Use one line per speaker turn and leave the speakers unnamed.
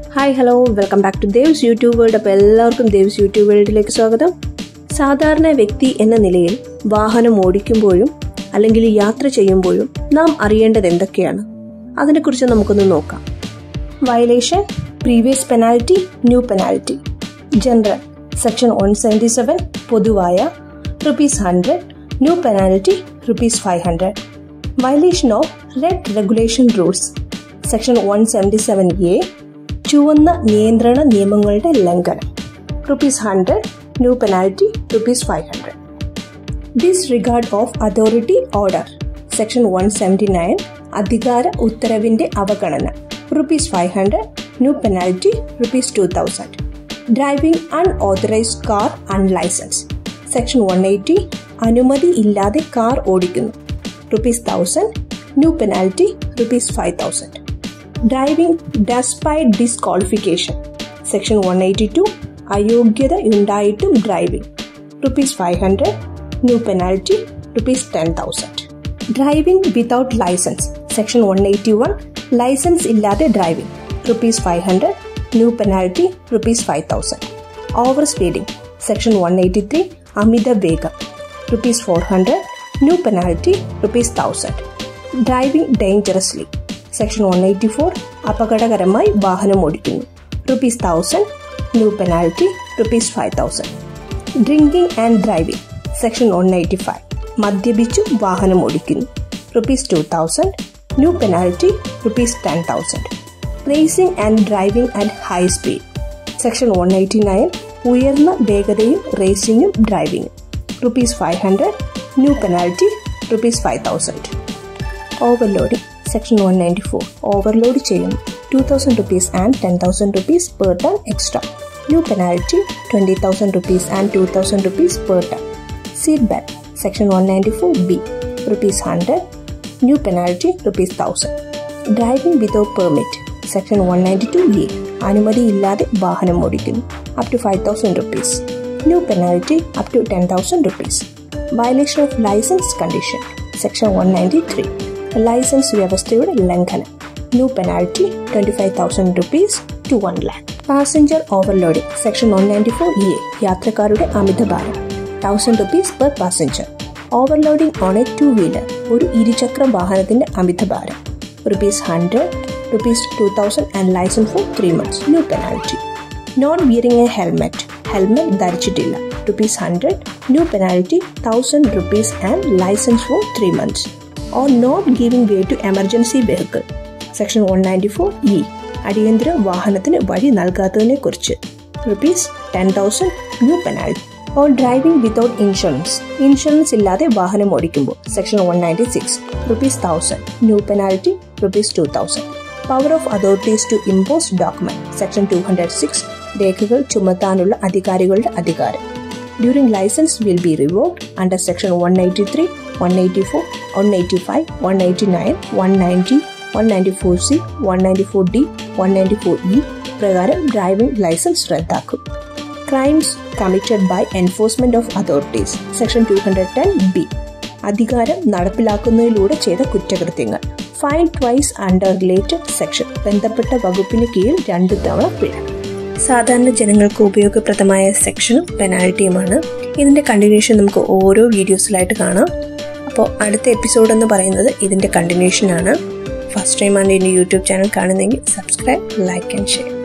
hi hello welcome back to Dev's YouTube world അപ്പോൾ എല്ലാവർക്കും Dev's YouTube വേൾഡിലേക്ക് സ്വാഗതം സാധാരണ വ്യക്തി എന്ന നിലയിൽ വാഹനം ഓടിക്കുമ്പോഴും അല്ലെങ്കിൽ യാത്ര ചെയ്യുമ്പോഴും നാം അറിയേണ്ടത് എന്തൊക്കെയാണ് അതിനെക്കുറിച്ച് നമുക്കൊന്ന് നോക്കാം violation previous penalty new penalty general section one seventy seven പൊതുവായ rupees hundred new penalty rupees five hundred violation of red regulation rules section one seventy seven A ചുവന്ന നിയന്ത്രണ നിയമങ്ങളുടെ ലംഘനം rupees hundred new penalty rupees five hundred disregard of authority order section one seventy nine അധികാര ഉത്തരവിന്റെ അവഗണന rupees five hundred new penalty rupees two thousand driving unauthorised car unlicensed section one eighty അനുമതി ഇല്ലാതെ car ഓടിക്കുന്നു rupees thousand new penalty rupees five thousand driving despite disqualification section one eighty two അയോഗ്യതയുണ്ടായിട്ടും driving rupees five hundred new penalty rupees ten thousand driving without licence section one eighty one licence ഇല്ലാതെ driving rupees five hundred new penalty rupees five thousand over speeding section one eighty three അമിത വേഗം rupees four hundred new penalty rupees thousand driving dangerously section one eighty four അപകടകരമായി വാഹനം ഓടിക്കുന്നു rupees thousand new penalty rupees five thousand drinking and driving section one eighty five മദ്യപിച്ചു വാഹനം ഓടിക്കുന്നു rupees two thousand new penalty rupees ten thousand racing and driving at high speed section one eighty nine ഉയർന്ന വേഗതയും റേസിംഗും ഡ്രൈവിംഗും rupees five hundred new penalty rupees five thousand overloading section one ninety four overload ചെയ്യുന്നു two thousand rupees and ten thousand rupees per ton extra new penalty twenty thousand rupees and to thousand rupees per ton seat belt section one ninety four B rupees hundred new penalty rupees thousand driving without permit section one ninety two A അനുമതിയില്ലാതെ വാഹനം ഓടിക്കുന്നു up to five thousand rupees new penalty up to ten thousand rupees violation of licence condition section one ninety three licence വ്യവസ്ഥയുടെ ലംഘനം new penalty twenty five thousand rupees to one lakh passenger overloading section one ninety four E A യാത്രക്കാരുടെ അമിതഭാരം thousand rupees per passenger overloading on a two wheeler ഒരു ഇരുചക്ര വാഹനത്തിന്റെ അമിതഭാരം rupees hundred rupees two thousand and licence for three months new penalty not wearing a helmet helmet ധരിച്ചിട്ടില്ല rupees hundred new penalty thousand rupees and licence for three months or not giving way to emergency vehicle section one ninety four E അടിയന്തര വാഹനത്തിന് വഴി നൽകാത്തതിനെ കുറിച്ച് rupees ten thousand new penalty or driving without insurance insurance ഇല്ലാതെ വാഹനം ഓടിക്കുമ്പോൾ section one ninety six rupees thousand new penalty rupees two thousand power of authorities to impose document section two hundred six രേഖകൾ ചുമത്താനുള്ള അധികാരികളുടെ അധികാരം during licence will be revoked under section one eighty three one eighty four one eighty five one eighty nine one ninety one ninety four C one ninety four D one ninety four E പ്രകാരം driving licence റദ്ദാക്കും crimes committed by enforcement of authorities section two hundred ten B അധികാരം നടപ്പിലാക്കുന്നതിലൂടെ ചെയ്ത കുറ്റകൃത്യങ്ങൾ fine twice under related section ബന്ധപ്പെട്ട വകുപ്പിന് കീഴിൽ രണ്ടു തവണ പിഴ സാധാരണ ജനങ്ങൾക്ക് ഉപയോഗപ്രദമായ സെക്ഷനും പെനാൽറ്റിയുമാണ് ഇതിന്റെ കണ്ടിന്യൂഷൻ നമുക്ക് ഓരോ വീഡിയോസിലായിട്ട് കാണാം അപ്പോൾ അടുത്ത എപ്പിസോഡ് എന്ന് പറയുന്നത് ഇതിന്റെ കണ്ടിന്യൂഷൻ ആണ് ഫസ്റ്റ് ടൈമാണ് എൻ്റെ യൂട്യൂബ് ചാനൽ കാണുന്നതെങ്കിൽ സബ്സ്ക്രൈബ് ലൈക്ക് ആൻഡ് ഷെയർ